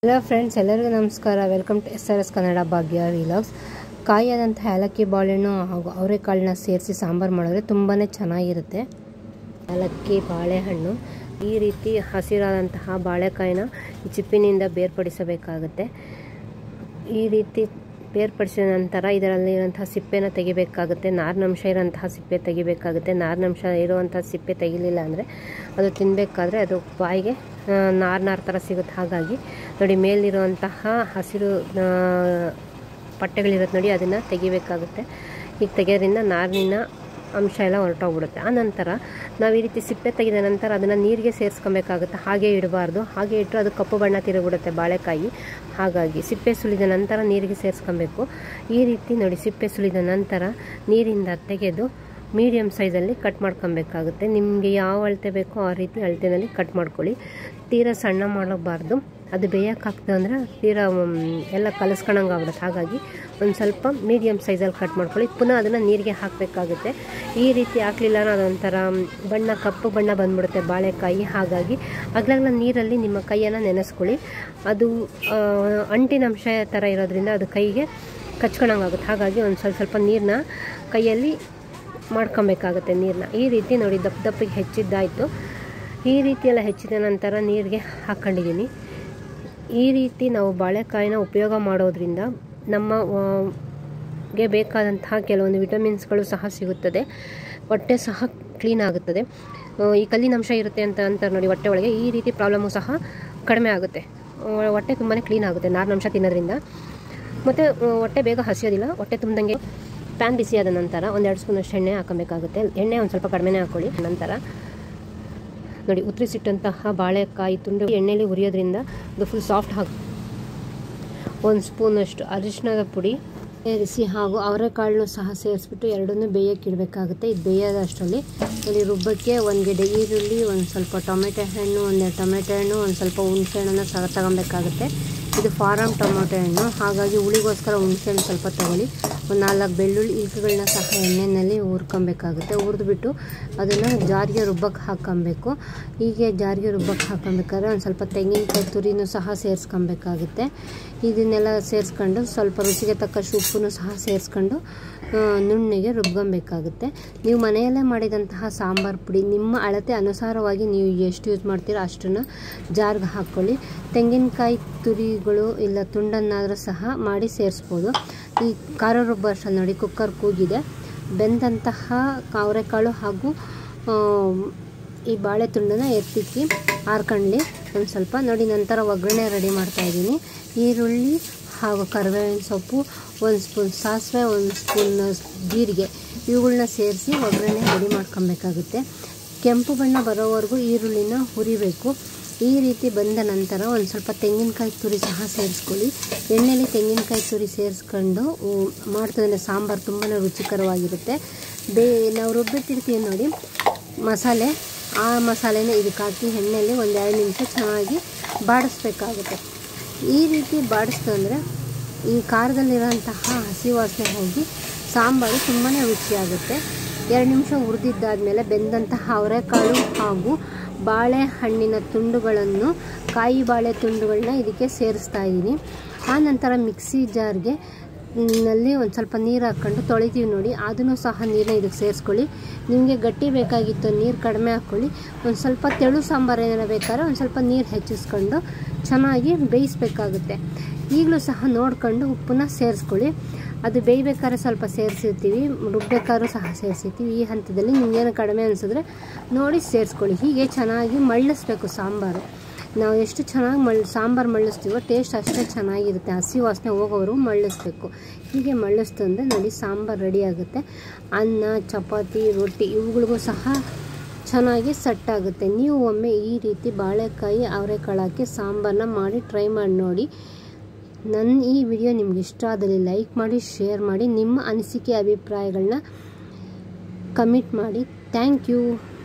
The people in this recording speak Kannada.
ಹಲೋ ಫ್ರೆಂಡ್ಸ್ ಎಲ್ಲರಿಗೂ ನಮಸ್ಕಾರ welcome to S R S Kannada Bhagya vlogs ಕಾಯಿಯಾದಂಥ ಏಲಕ್ಕಿ ಬಾಳೆಹಣ್ಣು ಹಾಗೂ ಅವರೆಕಾಳನ್ನ ಸೇರಿಸಿ ಸಾಂಬಾರು ಮಾಡಿದ್ರೆ ತುಂಬಾ ಚೆನ್ನಾಗಿರುತ್ತೆ ಏಲಕ್ಕಿ ಬಾಳೆಹಣ್ಣು ಈ ರೀತಿ ಹಸಿರಾದಂತಹ ಬಾಳೆಕಾಯಿನ ಈ ಚಿಪ್ಪಿನಿಂದ ಬೇರ್ಪಡಿಸಬೇಕಾಗುತ್ತೆ ಈ ರೀತಿ ಬೇರ್ಪಡಿಸಿದ ನಂತರ ಇದರಲ್ಲಿರುವಂತಹ ಸಿಪ್ಪೆನ ತೆಗಿಬೇಕಾಗುತ್ತೆ ನಾರಿನಂಶ ಇರೋಂತಹ ಸಿಪ್ಪೆ ತೆಗಿಬೇಕಾಗುತ್ತೆ ನಾರಿನಂಶ ಇರುವಂತಹ ಸಿಪ್ಪೆ ತೆಗಿಲಿಲ್ಲ ಅಂದರೆ ಅದು ತಿನ್ನಬೇಕಾದ್ರೆ ಅದು ಬಾಯಿಗೆ ನಾರು ನಾರು ಥರ ಸಿಗುತ್ತೆ ಹಾಗಾಗಿ ನೋಡಿ ಮೇಲಿರುವಂತಹ ಹಸಿರು ಪಟ್ಟೆಗಳಿರುತ್ತೆ ನೋಡಿ ಅದನ್ನು ತೆಗಿಬೇಕಾಗುತ್ತೆ ಈಗ ತೆಗೆಯೋದ್ರಿಂದ ನಾರಿನ ಅಂಶ ಎಲ್ಲ ಹೊರಟೋಗ್ಬಿಡುತ್ತೆ ಆ ನಂತರ ನಾವು ಈ ರೀತಿ ಸಿಪ್ಪೆ ತೆಗೆದ ನಂತರ ಅದನ್ನು ನೀರಿಗೆ ಸೇರಿಸ್ಕೊಬೇಕಾಗುತ್ತೆ ಹಾಗೆ ಇಡಬಾರ್ದು ಹಾಗೆ ಇಟ್ಟರೆ ಅದು ಕಪ್ಪು ಬಣ್ಣ ತಿರುಗಿಬಿಡುತ್ತೆ ಬಾಳೆಕಾಯಿ ಹಾಗಾಗಿ ಸಿಪ್ಪೆ ಸುಲಿದ ನಂತರ ನೀರಿಗೆ ಸೇರಿಸ್ಕೊಬೇಕು ಈ ರೀತಿ ನೋಡಿ ಸಿಪ್ಪೆ ಸುಲಿದ ನಂತರ ನೀರಿಂದ ತೆಗೆದು ಮೀಡಿಯಮ್ ಸೈಜಲ್ಲಿ ಕಟ್ ಮಾಡ್ಕೊಬೇಕಾಗುತ್ತೆ ನಿಮಗೆ ಯಾವ ಅಳತೆ ಬೇಕೋ ಆ ರೀತಿ ಅಳತೆನಲ್ಲಿ ಕಟ್ ಮಾಡ್ಕೊಳ್ಳಿ ತೀರಾ ಸಣ್ಣ ಮಾಡಬಾರ್ದು ಅದು ಬೇಯೋಕ್ಕಾಗ್ತದೆ ಅಂದರೆ ತೀರಾ ಎಲ್ಲ ಕಲಿಸ್ಕೊಳಂಗೆ ಆಗ್ಬಿಡುತ್ತೆ ಹಾಗಾಗಿ ಒಂದು ಸ್ವಲ್ಪ ಮೀಡಿಯಮ್ ಸೈಜಲ್ಲಿ ಕಟ್ ಮಾಡ್ಕೊಳ್ಳಿ ಪುನಃ ಅದನ್ನು ನೀರಿಗೆ ಹಾಕಬೇಕಾಗುತ್ತೆ ಈ ರೀತಿ ಹಾಕಲಿಲ್ಲ ಅದೊಂಥರ ಬಣ್ಣ ಕಪ್ಪು ಬಣ್ಣ ಬಂದ್ಬಿಡುತ್ತೆ ಬಾಳೆಕಾಯಿ ಹಾಗಾಗಿ ಅಗ್ಲಗ್ಲ ನೀರಲ್ಲಿ ನಿಮ್ಮ ಕೈಯನ್ನು ನೆನೆಸ್ಕೊಳ್ಳಿ ಅದು ಅಂಟಿನಂಶ ಥರ ಇರೋದ್ರಿಂದ ಅದು ಕೈಗೆ ಕಚ್ಕೊಳಂಗಾಗುತ್ತೆ ಹಾಗಾಗಿ ಒಂದು ಸ್ವಲ್ಪ ಸ್ವಲ್ಪ ನೀರನ್ನ ಕೈಯಲ್ಲಿ ಮಾಡ್ಕೊಬೇಕಾಗುತ್ತೆ ನೀರನ್ನ ಈ ರೀತಿ ನೋಡಿ ದಪ್ಪ ದಪ್ಪಿಗೆ ಹೆಚ್ಚಿದ್ದಾಯಿತು ಈ ರೀತಿ ಎಲ್ಲ ಹೆಚ್ಚಿದ ನಂತರ ನೀರಿಗೆ ಹಾಕ್ಕೊಂಡಿದ್ದೀನಿ ಈ ರೀತಿ ನಾವು ಬಾಳೆಕಾಯಿನ ಉಪಯೋಗ ಮಾಡೋದ್ರಿಂದ ನಮ್ಮ ಗೆ ಬೇಕಾದಂತಹ ಕೆಲವೊಂದು ವಿಟಮಿನ್ಸ್ಗಳು ಸಹ ಸಿಗುತ್ತದೆ ಹೊಟ್ಟೆ ಸಹ ಕ್ಲೀನ್ ಆಗುತ್ತದೆ ಈ ಕಲ್ಲಿನಂಶ ಇರುತ್ತೆ ಅಂತ ಅಂತಾರೆ ನೋಡಿ ಹೊಟ್ಟೆ ಒಳಗೆ ಈ ರೀತಿ ಪ್ರಾಬ್ಲಮ್ಮು ಸಹ ಕಡಿಮೆ ಆಗುತ್ತೆ ಹೊಟ್ಟೆ ತುಂಬಾ ಕ್ಲೀನ್ ಆಗುತ್ತೆ ನಾರಿನಂಶ ತಿನ್ನೋದ್ರಿಂದ ಮತ್ತು ಹೊಟ್ಟೆ ಬೇಗ ಹಸಿಯೋದಿಲ್ಲ ಹೊಟ್ಟೆ ತುಂಬ್ದಂಗೆ ಪ್ಯಾನ್ ಬಿಸಿಯಾದ ನಂತರ ಒಂದೆರಡು ಸ್ಪೂನಷ್ಟು ಎಣ್ಣೆ ಹಾಕಬೇಕಾಗುತ್ತೆ ಎಣ್ಣೆ ಒಂದು ಸ್ವಲ್ಪ ಕಡಿಮೆನೇ ಹಾಕ್ಕೊಳ್ಳಿ ನಂತರ ನೋಡಿ ಉತ್ತರಿಸಿಟ್ಟಂತಹ ಬಾಳೆಕಾಯಿ ತುಂಡು ಎಣ್ಣೆಲಿ ಉರಿಯೋದ್ರಿಂದ ಅದು ಫುಲ್ ಸಾಫ್ಟ್ ಹಾಕಿ ಒಂದು ಸ್ಪೂನಷ್ಟು ಅರಿಶಿಣದ ಪುಡಿ ಸೇರಿಸಿ ಹಾಗೂ ಅವರೆಕಾಳನ್ನು ಸಹ ಸೇರಿಸ್ಬಿಟ್ಟು ಎರಡನ್ನೂ ಬೇಯಕ್ಕೆ ಇಡಬೇಕಾಗುತ್ತೆ ಇದು ಬೇಯೋದಷ್ಟರಲ್ಲಿ ಇಲ್ಲಿ ರುಬ್ಬಕ್ಕೆ ಒಂದು ಗೆಡ್ಡೆ ಈರುಳ್ಳಿ ಒಂದು ಸ್ವಲ್ಪ ಟೊಮೆಟೊ ಹಣ್ಣು ಒಂದೆರಡು ಟೊಮೆಟೊ ಹಣ್ಣು ಒಂದು ಸ್ವಲ್ಪ ಹುಣಸೆ ಹಣ್ಣನ್ನು ಸಹ ತಗೊಬೇಕಾಗುತ್ತೆ ಇದು ಫಾರಮ್ ಟೊಮೊಟೊ ಹಣ್ಣು ಹಾಗಾಗಿ ಹುಳಿಗೋಸ್ಕರ ಹುಣಸೆ ಹಣ್ಣು ಸ್ವಲ್ಪ ತಗೊಳ್ಳಿ ಒಂದು ನಾಲ್ಕು ಬೆಳ್ಳುಳ್ಳಿ ಇಲ್ಕುಗಳನ್ನ ಸಹ ಎಣ್ಣೆಯಲ್ಲಿ ಹುರ್ಕೊಬೇಕಾಗುತ್ತೆ ಹುರಿದ್ಬಿಟ್ಟು ಅದನ್ನು ಜಾರಿಗೆ ರುಬ್ಬಕ್ಕೆ ಹಾಕ್ಕೊಬೇಕು ಹೀಗೆ ಜಾರಿಗೆ ರುಬ್ಬಕ್ಕೆ ಹಾಕ್ಕೊಬೇಕಾದ್ರೆ ಒಂದು ಸ್ವಲ್ಪ ತೆಂಗಿನಕಾಯಿ ತುರಿನೂ ಸಹ ಸೇರಿಸ್ಕೊಬೇಕಾಗುತ್ತೆ ಇದನ್ನೆಲ್ಲ ಸೇರಿಸ್ಕೊಂಡು ಸ್ವಲ್ಪ ರುಚಿಗೆ ತಕ್ಕಷ್ಟು ಉಪ್ಪನ್ನು ಸಹ ಸೇರಿಸ್ಕೊಂಡು ನುಣ್ಣಿಗೆ ರುಬ್ಕೊಬೇಕಾಗುತ್ತೆ ನೀವು ಮನೆಯಲ್ಲೇ ಮಾಡಿದಂತಹ ಸಾಂಬಾರು ಪುಡಿ ನಿಮ್ಮ ಅಳತೆ ಅನುಸಾರವಾಗಿ ನೀವು ಎಷ್ಟು ಯೂಸ್ ಮಾಡ್ತೀರೋ ಅಷ್ಟನ್ನು ಜಾರ್ಗೆ ಹಾಕ್ಕೊಳ್ಳಿ ತೆಂಗಿನಕಾಯಿ ತುರಿಗಳು ಇಲ್ಲ ತುಂಡನ್ನಾದರೂ ಸಹ ಮಾಡಿ ಸೇರಿಸ್ಬೋದು ಈ ಖಾರ ರುಬ್ಬ ಅಷ್ಟಲ್ಲಿ ನೋಡಿ ಕುಕ್ಕರ್ ಕೂಗಿದೆ ಬೆಂದಂತಹ ಅವರೆಕಾಳು ಹಾಗೂ ಈ ಬಾಳೆ ತುಂಡನ್ನ ಎತ್ತಿಕ್ಕಿ ಹಾರ್ಕೊಳ್ಳಿ ಒಂದು ಸ್ವಲ್ಪ ನೋಡಿ ನಂತರ ಒಗ್ಗರಣೆ ರೆಡಿ ಮಾಡ್ತಾಯಿದ್ದೀನಿ ಈರುಳ್ಳಿ ಹಾಗೂ ಕರಿಬೇವಿನ ಸೊಪ್ಪು ಒಂದು ಸ್ಪೂನ್ ಸಾಸಿವೆ ಒಂದು ಸ್ಪೂನ್ ಜೀರಿಗೆ ಇವುಗಳನ್ನ ಸೇರಿಸಿ ಒಗ್ಗರಣೆ ರೆಡಿ ಮಾಡ್ಕೊಬೇಕಾಗುತ್ತೆ ಕೆಂಪು ಬಣ್ಣ ಬರೋವರೆಗೂ ಈರುಳ್ಳಿನ ಹುರಿಬೇಕು ಈ ರೀತಿ ಬಂದ ನಂತರ ಒಂದು ಸ್ವಲ್ಪ ತೆಂಗಿನಕಾಯಿ ತುರಿ ಸಹ ಸೇರಿಸ್ಕೊಳ್ಳಿ ಎಣ್ಣೆಲಿ ತೆಂಗಿನಕಾಯಿ ತುರಿ ಸೇರಿಸ್ಕೊಂಡು ಮಾಡ್ತಂದರೆ ಸಾಂಬಾರು ತುಂಬಾ ರುಚಿಕರವಾಗಿರುತ್ತೆ ಬೇ ನಾವು ರುಬ್ಬಿಟ್ಟಿರ್ತೀವಿ ನೋಡಿ ಮಸಾಲೆ ಆ ಮಸಾಲೆನ ಇದಕ್ಕೆ ಹಾಕಿ ಎಣ್ಣೆಯಲ್ಲಿ ಒಂದು ಎರಡು ನಿಮಿಷ ಚೆನ್ನಾಗಿ ಬಾಡಿಸ್ಬೇಕಾಗುತ್ತೆ ಈ ರೀತಿ ಬಾಡಿಸ್ತಂದರೆ ಈ ಖಾರದಲ್ಲಿರೋಂತಹ ಹಸಿ ವಾಸನೆ ಹೋಗಿ ಸಾಂಬಾರು ತುಂಬಾ ರುಚಿಯಾಗುತ್ತೆ ಎರಡು ನಿಮಿಷ ಹುರಿದಿದ್ದಾದಮೇಲೆ ಬೆಂದಂತಹ ಅವರೆಕಾಳು ಹಾಗೂ ಬಾಳೆಹಣ್ಣಿನ ತುಂಡುಗಳನ್ನು ಕಾಯಿ ಬಾಳೆ ತುಂಡುಗಳನ್ನ ಇದಕ್ಕೆ ಸೇರಿಸ್ತಾ ಇದ್ದೀನಿ ಆ ನಂತರ ಮಿಕ್ಸಿ ಜಾರ್ಗೆ ನಲ್ಲಿ ಒಂದು ಸ್ವಲ್ಪ ನೀರು ಹಾಕ್ಕೊಂಡು ತೊಳಿತೀವಿ ನೋಡಿ ಅದನ್ನು ಸಹ ನೀರನ್ನ ಇದಕ್ಕೆ ಸೇರಿಸ್ಕೊಳ್ಳಿ ನಿಮಗೆ ಗಟ್ಟಿ ಬೇಕಾಗಿತ್ತು ನೀರು ಕಡಿಮೆ ಹಾಕ್ಕೊಳ್ಳಿ ಒಂದು ಸ್ವಲ್ಪ ತೆಳು ಸಾಂಬಾರು ಏನಾರ ಬೇಕಾದ್ರೆ ಒಂದು ಸ್ವಲ್ಪ ನೀರು ಹೆಚ್ಚಿಸ್ಕೊಂಡು ಚೆನ್ನಾಗಿ ಬೇಯಿಸ್ಬೇಕಾಗುತ್ತೆ ಈಗಲೂ ಸಹ ನೋಡ್ಕೊಂಡು ಉಪ್ಪನ್ನ ಸೇರಿಸ್ಕೊಳ್ಳಿ ಅದು ಬೇಯಬೇಕಾದ್ರೆ ಸ್ವಲ್ಪ ಸೇರಿಸಿರ್ತೀವಿ ರುಬ್ಬೇಕಾದ್ರೂ ಸಹ ಸೇರಿಸಿರ್ತೀವಿ ಈ ಹಂತದಲ್ಲಿ ನಿಮಗೇನು ಕಡಿಮೆ ಅನಿಸಿದ್ರೆ ನೋಡಿ ಸೇರಿಸ್ಕೊಳ್ಳಿ ಹೀಗೆ ಚೆನ್ನಾಗಿ ಮಳ್ಳಿಸ್ಬೇಕು ಸಾಂಬಾರು ನಾವು ಎಷ್ಟು ಚೆನ್ನಾಗಿ ಮಳ್ ಸಾಂಬಾರು ಮಳ್ಳಿಸ್ತೀವೋ ಟೇಸ್ಟ್ ಅಷ್ಟೇ ಚೆನ್ನಾಗಿರುತ್ತೆ ಹಸಿ ವಾಸನೆ ಹೋಗೋವರು ಮಳ್ಳಿಸ್ಬೇಕು ಹೀಗೆ ಮಳ್ಳಿಸ್ತಂದ್ರೆ ನೋಡಿ ಸಾಂಬಾರು ರೆಡಿ ಆಗುತ್ತೆ ಅನ್ನ ಚಪಾತಿ ರೊಟ್ಟಿ ಇವುಗಳಿಗೂ ಸಹ ಚೆನ್ನಾಗಿ ಸೆಟ್ ಆಗುತ್ತೆ ನೀವು ಒಮ್ಮೆ ಈ ರೀತಿ ಬಾಳೆಕಾಯಿ ಅವರೆಕಾಳು ಹಾಕಿ ಸಾಂಬಾರನ್ನ ಮಾಡಿ ಟ್ರೈ ಮಾಡಿ ನೋಡಿ ನನ್ನ ಈ ವಿಡಿಯೋ ನಿಮ್ಗೆ ಇಷ್ಟ ಆದಲ್ಲಿ ಲೈಕ್ ಮಾಡಿ ಶೇರ್ ಮಾಡಿ ನಿಮ್ಮ ಅನಿಸಿಕೆ ಅಭಿಪ್ರಾಯಗಳನ್ನ ಕಮೆಂಟ್ ಮಾಡಿ ಥ್ಯಾಂಕ್ ಯು